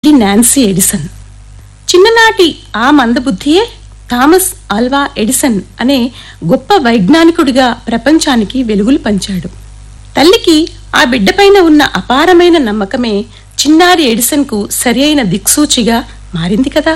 ఈ Nancy Edison చిన్ననాటి ఆ మందబుద్ధియే థామస్ ఆల్వా ఎడిసన్ అనే గొప్ప వైజ్ఞానికుడిగా ప్రపంచానికి వెలుగులు పంచాడు తల్లికి ఆ బిడ్డపైన ఉన్న అపారమైన నమ్మకమే చిన్నారి ఎడిసన్కు సరియైన దిక్సూచిగా మారింది కదా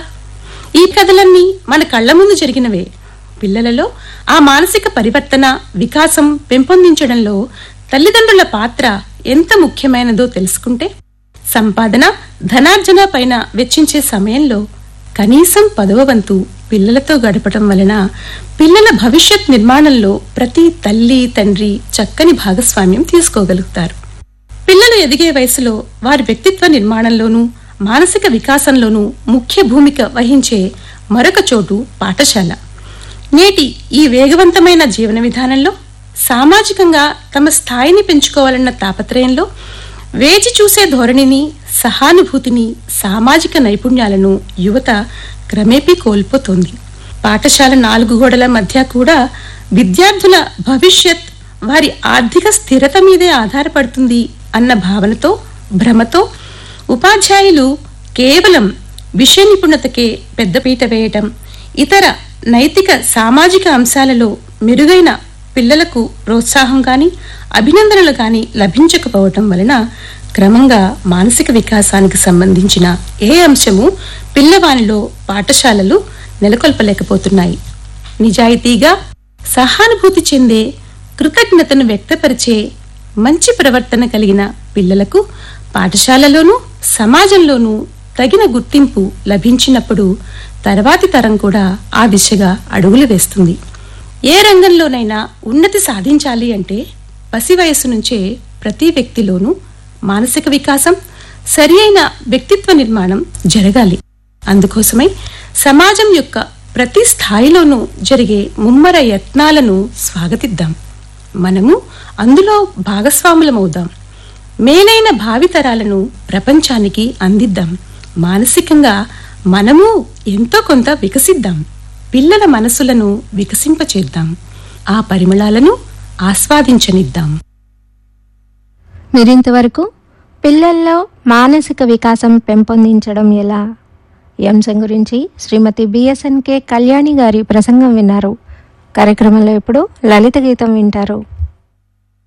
ఈ కథలన్నీ మన కళ్ళ ముందు జరిగినవే పిల్లలలో ఆ మానసిక పరివర్తన వికాసం పెంపొందించడంలో తల్లిదండ్రుల పాత్ర ఎంత ముఖ్యమైనదో తెలుసుకుంటే సంపాదన ధనార్జన పైన వెచ్చించే సమయంలో కనీసం పదవ వంతు పిల్లలతో గడపటం వలన పిల్లల భవిష్యత్ నిర్మాణంలో ప్రతి తల్లి తండ్రి చక్కని భాగస్వామ్యం తీసుకోగలుగుతారు పిల్లలు ఎదిగే వయసులో వారి వ్యక్తిత్వ నిర్మాణంలోనూ మానసిక వికాసంలోనూ ముఖ్య భూమిక వహించే మరొక చోటు పాఠశాల నేటి ఈ వేగవంతమైన జీవన విధానంలో సామాజికంగా తమ స్థాయిని పెంచుకోవాలన్న తాపత్రయంలో వేచి చూసే ధోరణిని సహానుభూతిని సామాజిక నైపుణ్యాలను యువత క్రమేపీ కోల్పోతోంది పాఠశాల నాలుగు గోడల మధ్య కూడా విద్యార్థుల భవిష్యత్ వారి ఆర్థిక స్థిరత మీదే ఆధారపడుతుంది అన్న భావనతో భ్రమతో ఉపాధ్యాయులు కేవలం విషయ నిపుణతకే పెద్దపీట వేయటం ఇతర నైతిక సామాజిక అంశాలలో మెరుగైన పిల్లలకు ప్రోత్సాహం గాని అభినందనలు గాని లభించకపోవటం వలన క్రమంగా మానసిక వికాసానికి సంబంధించిన ఏ అంశము పిల్లవానిలో పాఠశాలలు నెలకొల్పలేకపోతున్నాయి నిజాయితీగా సహానుభూతి చెందే కృతజ్ఞతను వ్యక్తపరిచే మంచి ప్రవర్తన కలిగిన పిల్లలకు పాఠశాలలోనూ సమాజంలోనూ తగిన గుర్తింపు లభించినప్పుడు తర్వాతి తరం కూడా ఆ దిశగా అడుగులు వేస్తుంది ఏ రంగంలోనైనా ఉన్నతి సాధించాలి అంటే పసి వయసు నుంచే ప్రతి వ్యక్తిలోనూ మానసిక వికాసం సరి అయిన వ్యక్తిత్వ నిర్మాణం జరగాలి అందుకోసమై సమాజం యొక్క ప్రతి స్థాయిలోనూ జరిగే ముమ్మర యత్నాలను స్వాగతిద్దాం మనము అందులో భాగస్వాములమవుదాం మేలైన భావితరాలను ప్రపంచానికి అందిద్దాం మానసికంగా మనము ఎంతో కొంత వికసిద్దాం పిల్లల మనసులను వికసింపచేద్దాం ఆ పరిమళాలను ఆస్వాదించనిద్దాం మీరింతవరకు పిల్లల్లో మానసిక వికాసం పెంపొందించడం ఎలా ఈ అంశం గురించి శ్రీమతి బిఎస్ఎన్కే కళ్యాణి గారి ప్రసంగం విన్నారు కార్యక్రమంలో ఇప్పుడు లలిత గీతం వింటారు